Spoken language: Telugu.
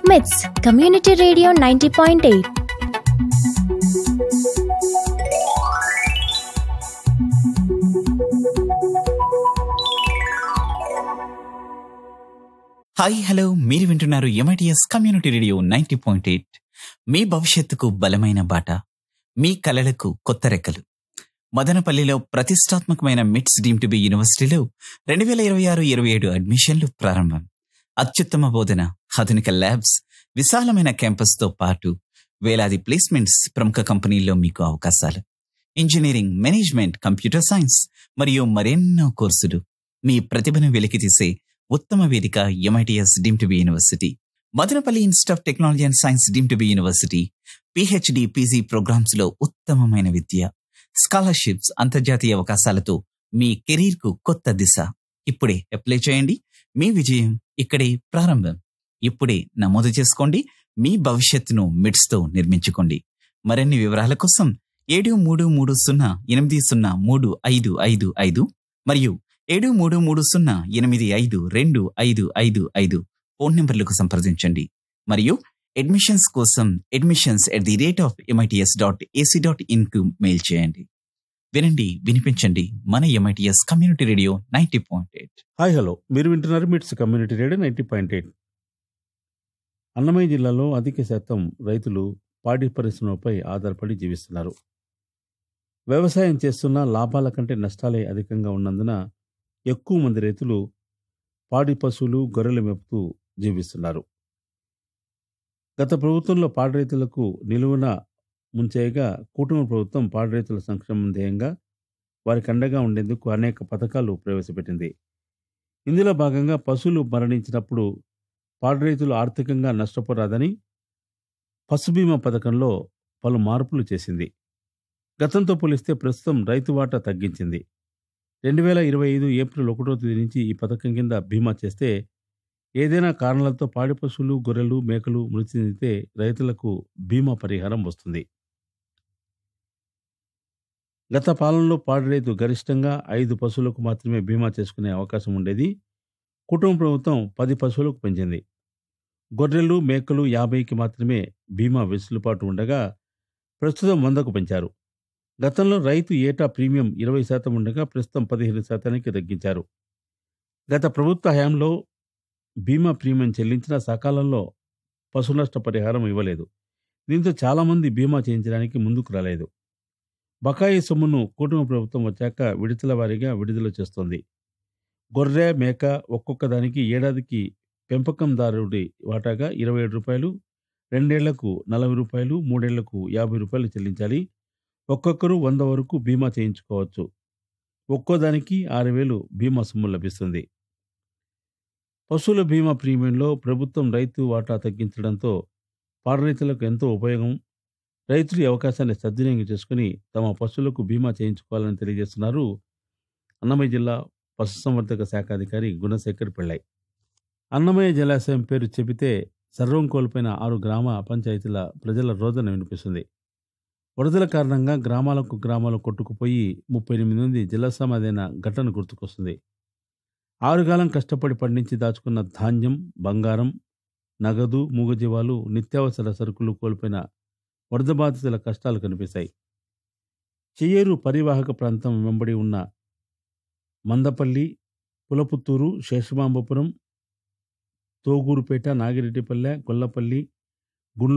మిట్స్ community radio ninety point eight hi hello మీరు వింటున్నారు MITS community radio ninety point eight మీ భవిష్యత్తుకు బలమైన బాట మీ కలలకు కొత్త రెక్కలు మదనపల్లిలో ప్రతిష్టాత్మకమైన మిట్స్ డీమ్ టు బి యూనివర్సిటీలో రెండు వేల ఇరవై ఆరు ఇరవై ఏడు అడ్మిషన్లు ప్రారంభం అత్యుత్తమ బోధన ఆధునిక ల్యాబ్స్ విశాలమైన క్యాంపస్తో పాటు వేలాది ప్లేస్మెంట్స్ ప్రముఖ కంపెనీల్లో మీకు అవకాశాలు ఇంజనీరింగ్ మేనేజ్మెంట్ కంప్యూటర్ సైన్స్ మరియు మరెన్నో కోర్సులు మీ ప్రతిభను వెలికితీసే ఉత్తమ వేదిక MITS deem to be university Madanapalle institute of technology and science deem to be university PhD PG programmes లో ఉత్తమమైన విద్య స్కాలర్షిప్స్ అంతర్జాతీయ అవకాశాలతో మీ కెరీర్ కు కొత్త దిశ ఇప్పుడే అప్లై చేయండి మీ విజయం ఇక్కడే ప్రారంభం ఇప్పుడే నమోదు చేసుకోండి మీ భవిష్యత్తును మిడ్స్ తో నిర్మించుకోండి మరిన్ని వివరాల కోసం ఏడు మూడు మూడు సున్నా ఎనిమిది సున్నా మూడు ఐదు ఐదు ఐదు మరియు ఏడు మూడు మూడు సున్నా ఎనిమిది ఐదు రెండు ఐదు ఐదు ఐదు ఫోన్ నంబర్లకు సంప్రదించండి మరియు అడ్మిషన్స్ కోసం admissions at the rate of MITS dot AC dot in కు మెయిల్ చేయండి వినండి వినిపించండి మన MITS community radio ninety point eight hi hello మీరు వింటున్నారు MITS community radio ninety point eight Annamayya జిల్లాలో అధిక శాతం రైతులు పాడి పరిశ్రమపై ఆధారపడి జీవిస్తున్నారు వ్యవసాయం చేస్తున్న లాభాల కంటే నష్టాలే అధికంగా ఉన్నందున ఎక్కువ మంది రైతులు పాడి పశువులు గొర్రెలు మెప్పుతూ జీవిస్తున్నారు గత ప్రభుత్వంలో పాడి రైతులకు నిలువున ముంచేయగా కుటుంబ ప్రభుత్వం పాడి రైతుల సంక్షేమం ధ్యేయంగా వారికి అండగా ఉండేందుకు అనేక పథకాలు ప్రవేశపెట్టింది ఇందులో భాగంగా పశువులు మరణించినప్పుడు పాడి రైతులు ఆర్థికంగా నష్టపోరాదని పశు బీమా పథకంలో పలు మార్పులు చేసింది గతంతో పోలిస్తే ప్రస్తుతం రైతు వాటా తగ్గించింది రెండు వేల ఇరవై ఐదు ఏప్రిల్ ఒకటో తేదీ నుంచి ఈ పథకం కింద బీమా చేస్తే ఏదైనా కారణాలతో పాడి పశువులు గొర్రెలు మేకలు మృతి చెందితే రైతులకు బీమా పరిహారం వస్తుంది గత పాలనలో పాడి రైతు గరిష్టంగా ఐదు పశువులకు మాత్రమే బీమా చేసుకునే అవకాశం ఉండేది కుటుంబ ప్రభుత్వం పది పశువులకు పెంచింది గొర్రెలు మేకలు యాభైకి మాత్రమే బీమా వెసులుబాటు ఉండగా ప్రస్తుతం వందకు పెంచారు గతంలో రైతు ఏటా ప్రీమియం ఇరవై శాతం ఉండగా ప్రస్తుతం పదిహేను శాతానికి తగ్గించారు గత ప్రభుత్వ హయాంలో బీమా ప్రీమియం చెల్లించిన సకాలంలో పశు నష్ట పరిహారం ఇవ్వలేదు దీంతో చాలామంది బీమా చేయించడానికి ముందుకు రాలేదు బకాయి సొమ్మును కుటుంబ ప్రభుత్వం వచ్చాక విడతల వారీగా విడుదల చేస్తోంది గొర్రె మేక ఒక్కొక్క దానికి ఏడాదికి పెంపకందారుడి వాటాగా ఇరవై ఏడు రూపాయలు రెండేళ్లకు నలభై రూపాయలు మూడేళ్లకు యాభై రూపాయలు చెల్లించాలి ఒక్కొక్కరు వంద వరకు బీమా చేయించుకోవచ్చు ఒక్కో దానికి ఆరు వేలు బీమా సొమ్ము లభిస్తుంది పశువుల బీమా ప్రీమియంలో ప్రభుత్వం రైతు వాటా తగ్గించడంతో పాడి రైతులకు ఎంతో ఉపయోగం రైతులు ఈ అవకాశాన్ని సద్వినియోగం చేసుకుని తమ పశువులకు బీమా చేయించుకోవాలని తెలియజేస్తున్నారు అన్నమయ్య జిల్లా పశుసంవర్ధక శాఖ అధికారి గుణశేఖర్ పిళ్ళై అన్నమయ్య జలాశయం పేరు చెబితే సర్వం కోల్పోయిన ఆరు గ్రామ పంచాయతీల ప్రజల రోదన వినిపిస్తుంది వరదల కారణంగా గ్రామాలకు గ్రామాలు కొట్టుకుపోయి ముప్పై ఎనిమిది మంది జలసమాధైన ఘటన గుర్తుకొస్తుంది ఆరుగాలం కష్టపడి పండించి దాచుకున్న ధాన్యం బంగారం నగదు మూగజీవాలు నిత్యావసర సరుకులు కోల్పోయిన వరద బాధితుల కష్టాలు కనిపిస్తాయి చెయ్యేరు పరివాహక ప్రాంతం వెంబడి ఉన్న మందపల్లి పులపుత్తూరు శేషమాంబపురం తోగూరుపేట నాగిరెడ్డిపల్లె గొల్లపల్లి